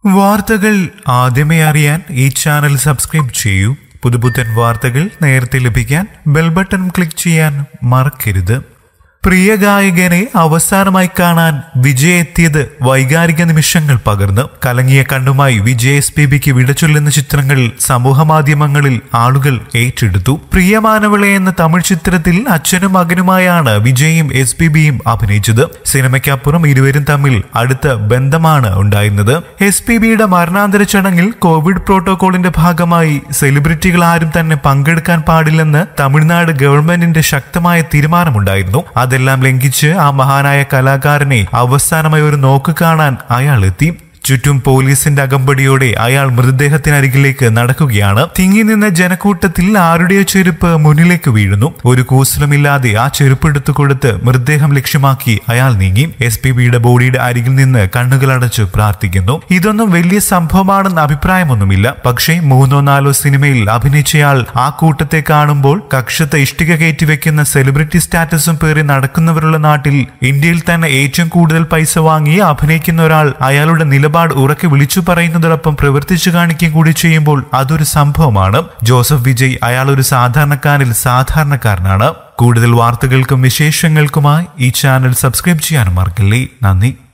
വാർത്തകൾ ആദ്യമേ അറിയാൻ ഈ ചാനൽ സബ്സ്ക്രൈബ് ചെയ്യൂ പുതുപുത്തൻ വാർത്തകൾ നേരത്തെ ലഭിക്കാൻ ബെൽ ബട്ടൺ ക്ലിക്ക് ചെയ്യാൻ മറക്കരുത് പ്രിയ ഗായകനെ അവസാനമായി കാണാൻ വിജയ് എത്തിയത് വൈകാരിക നിമിഷങ്ങൾ പകർന്ന് കലങ്ങിയ കണ്ണുമായി വിജയ് എസ് പി ബിക്ക് വിടചൊല്ലുന്ന ചിത്രങ്ങൾ സമൂഹ മാധ്യമങ്ങളിൽ ആളുകൾ ഏറ്റെടുത്തു പ്രിയമാനവളെ എന്ന തമിഴ് ചിത്രത്തിൽ അച്ഛനും മകനുമായാണ് വിജയും എസ് പി ബിയും അഭിനയിച്ചത് സിനിമയ്ക്കപ്പുറം ഇരുവരും തമ്മിൽ അടുത്ത ബന്ധമാണ് ഉണ്ടായിരുന്നത് എസ് പി ബിയുടെ മരണാന്തര ചടങ്ങിൽ കോവിഡ് പ്രോട്ടോകോളിന്റെ ഭാഗമായി സെലിബ്രിറ്റികൾ ആരും തന്നെ പങ്കെടുക്കാൻ പാടില്ലെന്ന് തമിഴ്നാട് ഗവൺമെന്റിന്റെ ശക്തമായ തീരുമാനമുണ്ടായിരുന്നു അതെല്ലാം ലംഘിച്ച് ആ മഹാനായ കലാകാരനെ അവസാനമായി ഒരു നോക്ക് കാണാൻ അയാൾ എത്തി ചുറ്റും പോലീസിന്റെ അകമ്പടിയോടെ അയാൾ മൃതദേഹത്തിനരികിലേക്ക് നടക്കുകയാണ് തിങ്ങി നിന്ന ജനക്കൂട്ടത്തിൽ ആരുടെയോ ചെരുപ്പ് മുന്നിലേക്ക് വീഴുന്നു ഒരു കൂസലുമില്ലാതെ ആ ചെരുപ്പ് എടുത്തു കൊടുത്ത് മൃതദേഹം ലക്ഷ്യമാക്കി അയാൾ നീങ്ങി എസ് പി ബിയുടെ ബോഡിയുടെ അരികിൽ നിന്ന് കണ്ണുകളടച്ച് പ്രാർത്ഥിക്കുന്നു ഇതൊന്നും വലിയ സംഭവമാണെന്ന് അഭിപ്രായമൊന്നുമില്ല പക്ഷേ മൂന്നോ നാലോ സിനിമയിൽ അഭിനയിച്ചയാൾ ആ കൂട്ടത്തെ കാണുമ്പോൾ കക്ഷത്തെ ഇഷ്ടിക കയറ്റി വെക്കുന്ന സെലിബ്രിറ്റി സ്റ്റാറ്റസും പേറി നടക്കുന്നവരുള്ള നാട്ടിൽ ഇന്ത്യയിൽ തന്നെ ഏറ്റവും കൂടുതൽ പൈസ വാങ്ങി അഭിനയിക്കുന്ന ഒരാൾ അയാളുടെ നിലപാട് ഉറക്കെ വിളിച്ചു പറയുന്നതോടൊപ്പം പ്രവർത്തിച്ചു കാണിക്കുകയും കൂടി ചെയ്യുമ്പോൾ അതൊരു സംഭവമാണ് ജോസഫ് വിജയ് അയാൾ ഒരു സാധാരണക്കാരിൽ സാധാരണക്കാരനാണ് കൂടുതൽ വാർത്തകൾക്കും വിശേഷങ്ങൾക്കുമായി ഈ ചാനൽ സബ്സ്ക്രൈബ് ചെയ്യാനും മറക്കല്ലേ നന്ദി